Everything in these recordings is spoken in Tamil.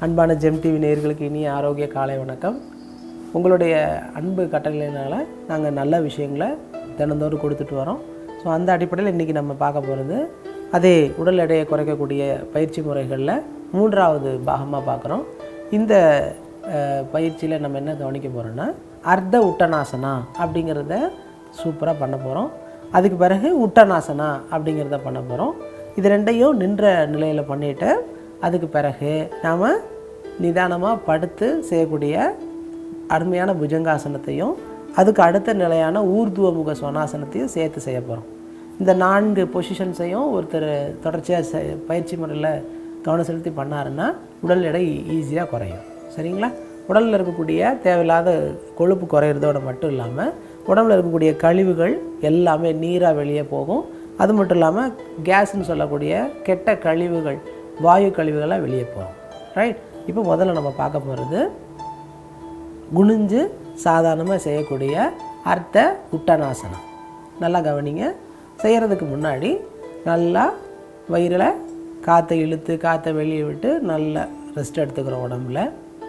அன்பான ஜெம் டிவி நேயர்களுக்கு இனிய ஆரோக்கிய காலை வணக்கம் உங்களுடைய அன்பு கட்டளையினால் நாங்கள் நல்ல விஷயங்களை தினந்தோறும் கொடுத்துட்டு வரோம் ஸோ அந்த அடிப்படையில் இன்றைக்கி நம்ம பார்க்க போகிறது அதே உடல் எடையை குறைக்கக்கூடிய பயிற்சி முறைகளில் மூன்றாவது பாகமாக பார்க்குறோம் இந்த பயிற்சியில் நம்ம என்ன கவனிக்க போகிறோன்னா அர்த்த உட்டனாசனா அப்படிங்கிறத சூப்பராக பண்ண போகிறோம் அதுக்கு பிறகு உட்டனாசனா அப்படிங்கிறத பண்ண போகிறோம் இது ரெண்டையும் நின்ற நிலையில் பண்ணிவிட்டு அதுக்கு பிறகு நாம் நிதானமாக படுத்து செய்யக்கூடிய அருமையான புஜங்காசனத்தையும் அதுக்கு அடுத்த நிலையான ஊர்துவ முக சொனாசனத்தையும் சேர்த்து செய்ய போகிறோம் இந்த நான்கு பொசிஷன்ஸையும் ஒருத்தர் தொடர்ச்சியாக செ பயிற்சி முறையில் கவனம் செலுத்தி பண்ணாருன்னா உடல் எடை ஈஸியாக குறையும் சரிங்களா உடலில் இருக்கக்கூடிய தேவையில்லாத கொழுப்பு குறையிறதோட மட்டும் இல்லாமல் உடம்புல இருக்கக்கூடிய கழிவுகள் எல்லாமே நீராக வெளியே போகும் அது மட்டும் இல்லாமல் கேஸ்ன்னு சொல்லக்கூடிய கெட்ட கழிவுகள் வாயு கழிவுகளாக வெளியே போகும் ரைட் இப்போ முதல்ல நம்ம பார்க்க போகிறது குனிஞ்சு சாதாரணமாக செய்யக்கூடிய அர்த்த உட்டனாசனம் நல்லா கவனிங்க செய்கிறதுக்கு முன்னாடி நல்லா வயிறில் காற்றை இழுத்து காற்றை வெளியே விட்டு நல்லா ரெஸ்ட் எடுத்துக்கிறோம் உடம்புல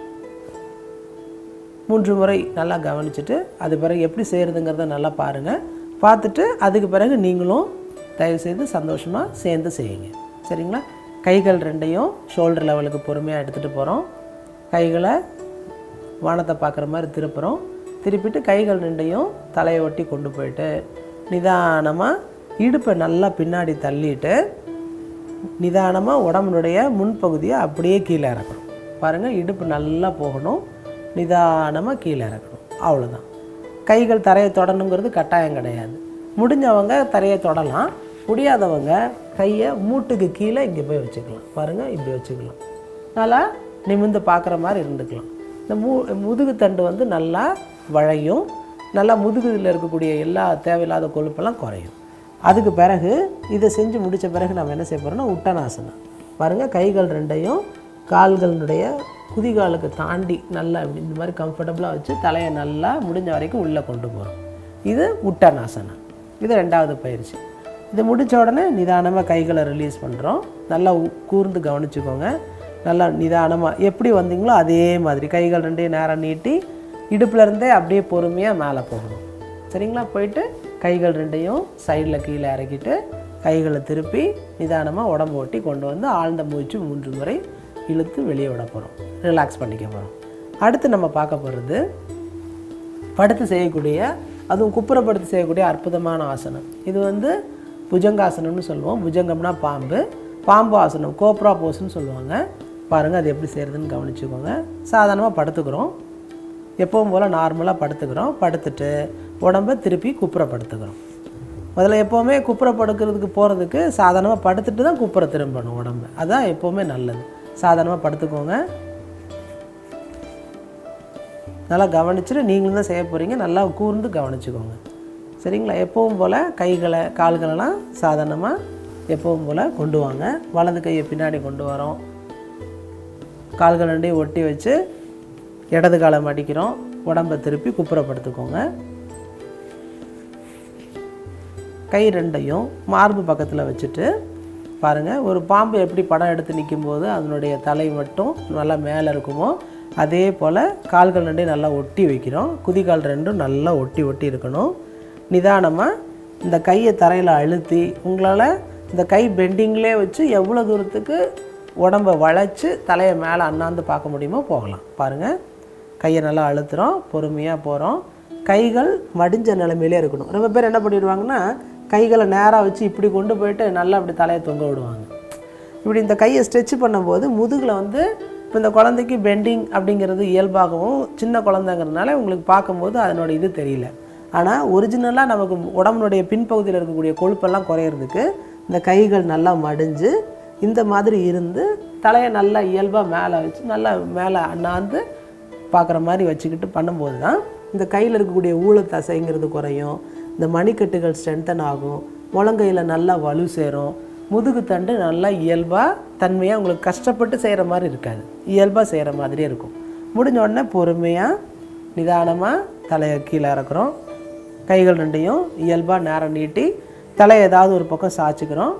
மூன்று முறை நல்லா கவனிச்சுட்டு அது பிறகு எப்படி செய்கிறதுங்கிறத நல்லா பாருங்கள் பார்த்துட்டு அதுக்கு பிறகு நீங்களும் தயவுசெய்து சந்தோஷமாக சேர்ந்து செய்யுங்க சரிங்களா கைகள் ரெண்டையும் ஷோல்டர் லெவலுக்கு பொறுமையாக எடுத்துகிட்டு போகிறோம் கைகளை வானத்தை பார்க்குற மாதிரி திருப்புறோம் திருப்பிட்டு கைகள் ரெண்டையும் தலையை ஒட்டி கொண்டு போயிட்டு நிதானமாக இடுப்பை நல்லா பின்னாடி தள்ளிட்டு நிதானமாக உடம்புனுடைய முன்பகுதியை அப்படியே கீழே இறக்கணும் பாருங்கள் இடுப்பு நல்லா போகணும் நிதானமாக கீழே இறக்கணும் அவ்வளோதான் கைகள் தரையை தொடணுங்கிறது கட்டாயம் கிடையாது முடிஞ்சவங்க தரையை தொடலாம் முடியாதவங்க கையை மூட்டுக்கு கீழே இங்கே போய் வச்சுக்கலாம் பாருங்கள் இப்படி வச்சுக்கலாம் நல்லா நிமிர்ந்து பார்க்குற மாதிரி இருந்துக்கலாம் இந்த மு முதுகு தண்டு வந்து நல்லா வளையும் நல்லா முதுகுல இருக்கக்கூடிய எல்லா தேவையில்லாத கொழுப்பெல்லாம் குறையும் அதுக்கு பிறகு இதை செஞ்சு முடித்த பிறகு நம்ம என்ன செய்ய போகிறோம்னா உட்டனாசனம் பாருங்கள் கைகள் ரெண்டையும் கால்களுடைய குதிகாலுக்கு தாண்டி நல்லா இப்படி இந்த மாதிரி கம்ஃபர்டபுளாக வச்சு தலையை நல்லா முடிஞ்ச வரைக்கும் உள்ளே கொண்டு போகிறோம் இது உட்டனாசனம் இது ரெண்டாவது பயிற்சி இது முடித்த உடனே நிதானமாக கைகளை ரிலீஸ் பண்ணுறோம் நல்லா உ- கூர்ந்து கவனிச்சுக்கோங்க நல்லா நிதானமாக எப்படி வந்தீங்களோ அதே மாதிரி கைகள் ரெண்டையும் நேரம் நீட்டி இடுப்புல இருந்தே அப்படியே பொறுமையாக மேலே போகணும் சரிங்களா போயிட்டு கைகள் ரெண்டையும் சைடில் கீழே இறக்கிட்டு கைகளை திருப்பி நிதானமாக உடம்பு ஒட்டி கொண்டு வந்து ஆழ்ந்த மூச்சு மூன்று முறை இழுத்து வெளியே விட போகிறோம் ரிலாக்ஸ் பண்ணிக்க போகிறோம் அடுத்து நம்ம பார்க்க போகிறது படுத்து செய்யக்கூடிய அதுவும் குப்புறப்படுத்தி செய்யக்கூடிய அற்புதமான ஆசனம் இது வந்து புஜங்காசனம்னு சொல்லுவோம் புஜங்கம்னா பாம்பு பாம்பு ஆசனம் கோப்ரா போஸ்ன்னு சொல்லுவாங்க பாருங்கள் அது எப்படி செய்கிறதுன்னு கவனிச்சுக்கோங்க சாதாரணமாக படுத்துக்கிறோம் எப்பவும் போல் நார்மலாக படுத்துக்கிறோம் படுத்துட்டு உடம்ப திருப்பி குப்புறப்படுத்துக்கிறோம் முதல்ல எப்போவுமே குப்புற படுக்கிறதுக்கு போகிறதுக்கு சாதாரணமாக படுத்துட்டு தான் குப்புற திரும்பணும் உடம்பு அதுதான் எப்போவுமே நல்லது சாதாரணமாக படுத்துக்கோங்க நல்லா கவனிச்சுட்டு நீங்களும் தான் செய்ய போகிறீங்க நல்லா கூர்ந்து கவனிச்சுக்கோங்க சரிங்களா எப்பவும் போல் கைகளை கால்களெல்லாம் சாதாரணமாக எப்பவும் போல் கொண்டு வாங்க வலது கையை பின்னாடி கொண்டு வரோம் கால்கள் ரெண்டையும் ஒட்டி வச்சு இடது காலை மடிக்கிறோம் உடம்பை திருப்பி குப்புறப்படுத்திக்கோங்க கை ரெண்டையும் மார்பு பக்கத்தில் வச்சுட்டு பாருங்கள் ஒரு பாம்பு எப்படி படம் எடுத்து நிற்கும்போது அதனுடைய தலை மட்டும் நல்லா மேலே இருக்குமோ அதே போல் கால்கள் ரெண்டையும் நல்லா ஒட்டி வைக்கிறோம் குதிகால் ரெண்டும் நல்லா ஒட்டி ஒட்டி இருக்கணும் நிதானமாக இந்த கையை தரையில் அழுத்தி உங்களால் இந்த கை பெண்டிங்லேயே வச்சு எவ்வளோ தூரத்துக்கு உடம்பை வளைச்சு தலையை மேலே அண்ணாந்து பார்க்க முடியுமோ போகலாம் பாருங்கள் கையை நல்லா அழுத்துறோம் பொறுமையாக போகிறோம் கைகள் மடிஞ்ச நிலைமையிலே இருக்கணும் ரொம்ப பேர் என்ன பண்ணிடுவாங்கன்னா கைகளை நேராக வச்சு இப்படி கொண்டு போயிட்டு நல்லா அப்படி தலையை தொங்க விடுவாங்க இப்படி இந்த கையை ஸ்ட்ரெச் பண்ணும்போது முதுகில் வந்து இப்போ இந்த குழந்தைக்கு பெண்டிங் அப்படிங்கிறது இயல்பாகவும் சின்ன குழந்தைங்கிறதுனால உங்களுக்கு பார்க்கும்போது அதனோட இது தெரியல ஆனால் ஒரிஜினலாக நமக்கு உடம்புடைய பின்பகுதியில் இருக்கக்கூடிய கொழுப்பெல்லாம் குறையிறதுக்கு இந்த கைகள் நல்லா மடிஞ்சு இந்த மாதிரி இருந்து தலையை நல்லா இயல்பாக மேலே வச்சு நல்லா மேலே அண்ணாந்து பார்க்குற மாதிரி வச்சுக்கிட்டு பண்ணும்போது தான் இந்த கையில் இருக்கக்கூடிய ஊழத்தசைங்கிறது குறையும் இந்த மணிக்கட்டுகள் ஸ்ட்ரென்தன் ஆகும் முழங்கையில் நல்லா வலு சேரும் முதுகுத்தண்டு நல்லா இயல்பாக தன்மையாக உங்களுக்கு கஷ்டப்பட்டு செய்கிற மாதிரி இருக்காது இயல்பாக செய்கிற மாதிரியே இருக்கும் முடிஞ்ச உடனே பொறுமையாக நிதானமாக தலையை கீழே இறக்குறோம் கைகள் ரெண்டையும் இயல்பாக நேரம் நீட்டி தலையை ஏதாவது ஒரு பக்கம் சாய்ச்சிக்கிறோம்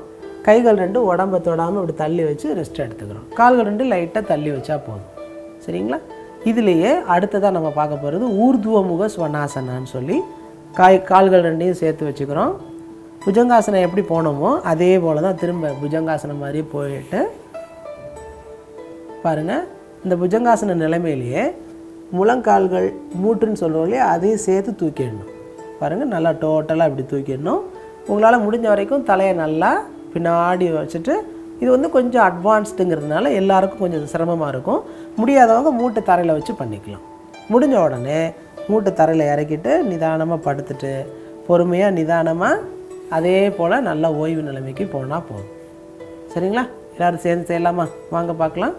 கைகள் ரெண்டு உடம்ப தொடாமல் இப்படி தள்ளி வச்சு ரெஸ்ட் எடுத்துக்கிறோம் கால்கள் ரெண்டு லைட்டாக தள்ளி வச்சா போதும் சரிங்களா இதுலேயே அடுத்ததாக நம்ம பார்க்க போகிறது ஊர்துவ முக ஸ்வனாசனான்னு சொல்லி காய் கால்கள் ரெண்டையும் சேர்த்து வச்சுக்கிறோம் புஜங்காசனம் எப்படி போனோமோ அதே போல் தான் திரும்ப புஜங்காசனம் மாதிரி போயிட்டு பாருங்கள் இந்த புஜங்காசன நிலைமையிலேயே முழங்கால்கள் மூட்டுன்னு சொல்கிறோம் இல்லையா அதையும் சேர்த்து தூக்கிடணும் பாருங்கள் நல்லா டோட்டலாக இப்படி தூக்கிடணும் உங்களால் முடிஞ்ச வரைக்கும் தலையை நல்லா பின்னாடி வச்சுட்டு இது வந்து கொஞ்சம் அட்வான்ஸ்டுங்கிறதுனால எல்லாருக்கும் கொஞ்சம் சிரமமாக இருக்கும் முடியாதவங்க மூட்டை தரையில் வச்சு பண்ணிக்கலாம் முடிஞ்ச உடனே மூட்டை தரையில் இறக்கிட்டு நிதானமாக படுத்துட்டு பொறுமையாக நிதானமாக அதே போல் நல்ல ஓய்வு நிலைமைக்கு போனால் போதும் சரிங்களா எல்லோரும் சேர்ந்து செய்யலாமா வாங்க பார்க்கலாம்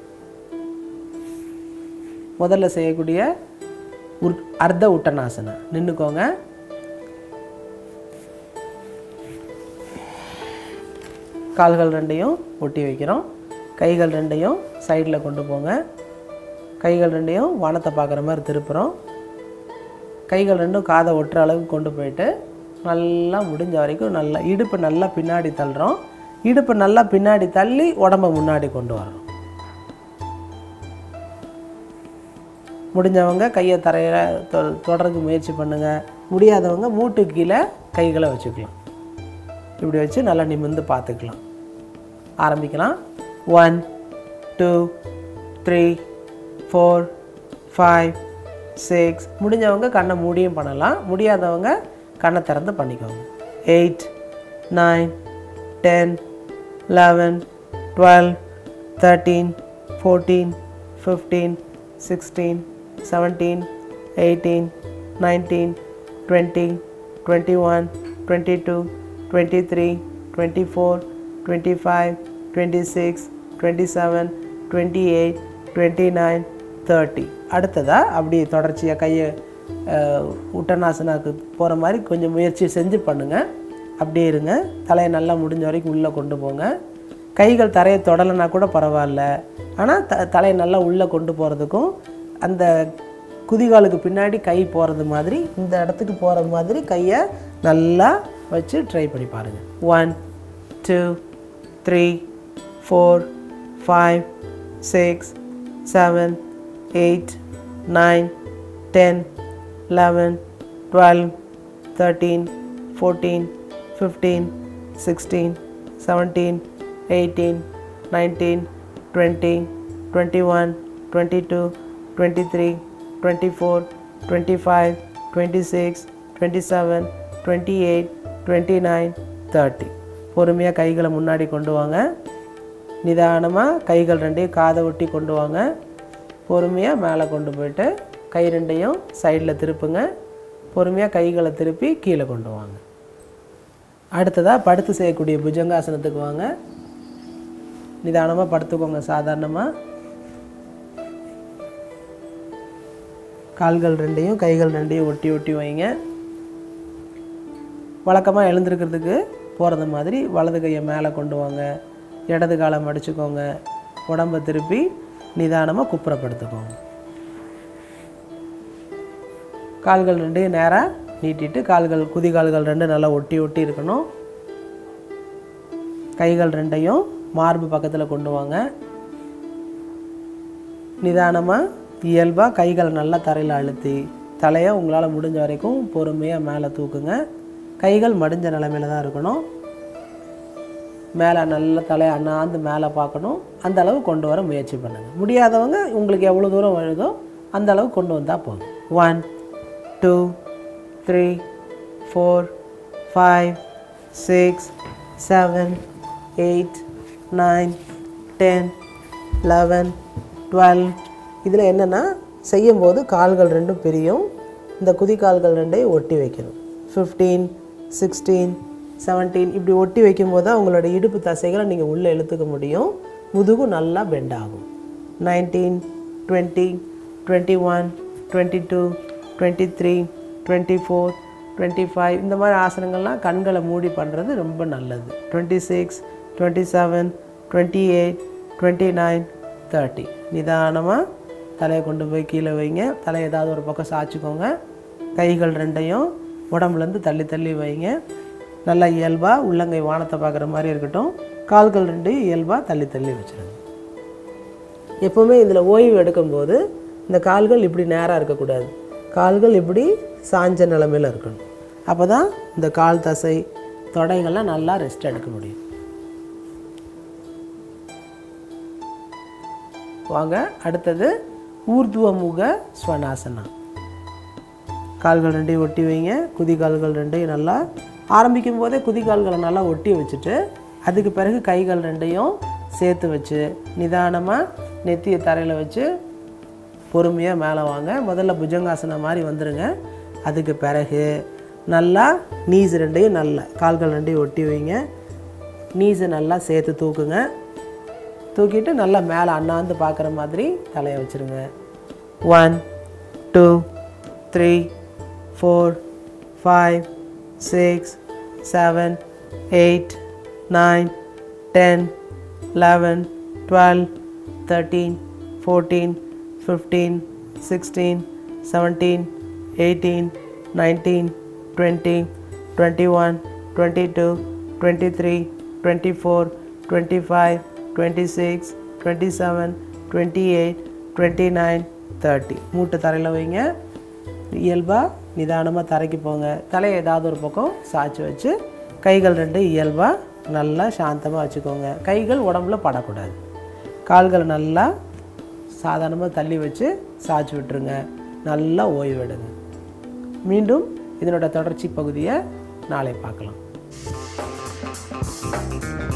முதல்ல செய்யக்கூடிய உர் அர்த்த உட்டனாசனம் நின்றுக்கோங்க கால்கள் ரெண்டையும் ஒட்டி வைக்கிறோம் கைகள் ரெண்டையும் சைடில் கொண்டு போங்க கைகள் ரெண்டையும் வானத்தை பார்க்குற மாதிரி திருப்புறோம் கைகள் ரெண்டும் காதை ஒட்டுற அளவுக்கு கொண்டு போயிட்டு நல்லா முடிஞ்ச வரைக்கும் நல்லா இடுப்பு நல்லா பின்னாடி தள்ளுறோம் இடுப்பு நல்லா பின்னாடி தள்ளி உடம்ப முன்னாடி கொண்டு வரோம் முடிஞ்சவங்க கையை தரையில் தொ தொடர்றதுக்கு முயற்சி பண்ணுங்கள் முடியாதவங்க மூட்டுக்கு கீழே கைகளை வச்சுக்கலாம் இப்படி வச்சு நல்லா நிமிர்ந்து பார்த்துக்கலாம் ஆரம்பிக்கலாம் one two three four five six முடிஞ்சவங்க கண்ணை மூடியும் பண்ணலாம் முடியாதவங்க கண்ணை திறந்து பண்ணிக்கோங்க eight nine ten eleven twelve thirteen fourteen fifteen sixteen seventeen eighteen nineteen twenty twenty one twenty two twenty three twenty four twenty five twenty six twenty seven twenty eight twenty nine thirty அடுத்ததாக அப்படி தொடர்ச்சியாக கையை உட்டனாசனாக்கு போகிற மாதிரி கொஞ்சம் முயற்சி செஞ்சு பண்ணுங்கள் அப்படியே இருங்க தலையை நல்லா முடிஞ்ச வரைக்கும் உள்ளே கொண்டு போங்க கைகள் தரையை தொடலைன்னா கூட பரவாயில்ல ஆனால் த தலையை நல்லா உள்ளே கொண்டு போகிறதுக்கும் அந்த குதிகாலுக்கு பின்னாடி கை போகிறது மாதிரி இந்த இடத்துக்கு போகிற மாதிரி கையை நல்லா வச்சு ட்ரை பண்ணி பாருங்கள் one two three four five six seven eight nine ten eleven twelve thirteen fourteen fifteen sixteen seventeen eighteen nineteen twenty twenty one twenty two twenty three twenty four twenty five twenty six twenty seven twenty eight twenty nine thirty பொறுமையாக கைகளை முன்னாடி கொண்டு வாங்க நிதானமாக கைகள் ரெண்டையும் காதை ஒட்டி கொண்டு வாங்க பொறுமையாக மேலே கொண்டு போயிட்டு கை ரெண்டையும் சைடில் திருப்புங்க பொறுமையாக கைகளை திருப்பி கீழே கொண்டு வாங்க அடுத்ததாக படுத்து செய்யக்கூடிய புஜங்காசனத்துக்கு வாங்க நிதானமாக படுத்துக்கோங்க சாதாரணமாக கால்கள் ரெண்டையும் கைகள் ரெண்டையும் ஒட்டி ஒட்டி வைங்க வழக்கமாக எழுந்திருக்கிறதுக்கு போகிறது மாதிரி வலது கையை மேலே கொண்டு வாங்க இடது காலை மடிச்சுக்கோங்க உடம்பை திருப்பி நிதானமாக குப்புறப்படுத்திக்கோங்க கால்கள் ரெண்டையும் நேராக நீட்டிட்டு கால்கள் குதிகால்கள் ரெண்டும் நல்லா ஒட்டி ஒட்டி இருக்கணும் கைகள் ரெண்டையும் மார்பு பக்கத்தில் கொண்டு வாங்க நிதானமாக இயல்பாக கைகளை நல்லா தரையில் அழுத்தி தலையை உங்களால் முடிஞ்ச வரைக்கும் பொறுமையாக மேலே தூக்குங்க கைகள் மடிஞ்ச நிலமையில தான் இருக்கணும் மேலே நல்ல தலையை அண்ணாந்து மேலே பார்க்கணும் அந்த அளவு கொண்டு வர முயற்சி பண்ணுங்கள் முடியாதவங்க உங்களுக்கு எவ்வளோ தூரம் வருதோ அந்த அளவு கொண்டு வந்தால் போதும் one two three four five six seven eight nine ten eleven twelve இதில் என்னென்னா செய்யும்போது கால்கள் ரெண்டும் பிரியும் இந்த குதிக்கால்கள் ரெண்டையும் ஒட்டி வைக்கணும் ஃபிஃப்டீன் சிக்ஸ்டீன் செவன்டீன் இப்படி ஒட்டி வைக்கும்போது தான் உங்களோட இடுப்பு தசைகளை நீங்கள் உள்ளே இழுத்துக்க முடியும் முதுகும் நல்லா பெண்ட் ஆகும் nineteen twenty twenty one twenty two twenty three twenty four twenty five இந்த மாதிரி ஆசனங்கள்லாம் கண்களை மூடி பண்ணுறது ரொம்ப நல்லது twenty six twenty seven twenty eight twenty nine thirty நிதானமாக தலையை கொண்டு போய் கீழே வைங்க தலையை ஏதாவது ஒரு பக்கம் சாய்ச்சிக்கோங்க கைகள் ரெண்டையும் உடம்புலேருந்து தள்ளி தள்ளி வைங்க நல்லா இயல்பாக உள்ளங்கை வானத்தை பார்க்குற மாதிரி இருக்கட்டும் கால்கள் ரெண்டு இயல்பாக தள்ளி தள்ளி வச்சுருங்க எப்போவுமே இதில் ஓய்வு எடுக்கும்போது இந்த கால்கள் இப்படி நேராக இருக்கக்கூடாது கால்கள் இப்படி சாஞ்ச நிலமையில் இருக்கணும் அப்போ தான் இந்த கால் தசை தொடைகள்லாம் நல்லா ரெஸ்ட் எடுக்க முடியும் வாங்க அடுத்தது ஊர்துவ முக ஸ்வனாசனா கால்கள் ரெண்டையும் ஒட்டி வைங்க குதி கால்கள் ரெண்டையும் நல்லா ஆரம்பிக்கும் போதே குதி கால்களை நல்லா ஒட்டி வச்சுட்டு அதுக்கு பிறகு கைகள் ரெண்டையும் சேர்த்து வச்சு நிதானமாக நெத்தியை தரையில் வச்சு பொறுமையாக மேலே வாங்க முதல்ல புஜங்காசனம் மாதிரி வந்துடுங்க அதுக்கு பிறகு நல்லா நீஸ் ரெண்டையும் நல்லா கால்கள் ரெண்டையும் ஒட்டி வைங்க நீஸை நல்லா சேர்த்து தூக்குங்க தூக்கிட்டு நல்லா மேலே அண்ணாந்து பார்க்குற மாதிரி தலையை வச்சுருங்க one two three four five six seven eight nine ten eleven twelve thirteen fourteen fifteen sixteen seventeen eighteen nineteen twenty twenty one twenty two twenty three twenty four twenty five twenty six twenty seven twenty eight twenty nine thirty மூட்டை தரையில் வைங்க இயல்பாக நிதானமாக தரைக்கு போங்க தலையை ஏதாவது ஒரு பக்கம் சாய்ச்சி வச்சு கைகள் ரெண்டு இயல்பாக நல்லா சாந்தமாக வச்சுக்கோங்க கைகள் உடம்புல படக்கூடாது கால்களை நல்லா சாதாரணமாக தள்ளி வச்சு சாய்ச்சி விட்டுருங்க நல்லா ஓய்வெடுங்க மீண்டும் இதனோட தொடர்ச்சி பகுதியை நாளை பார்க்கலாம்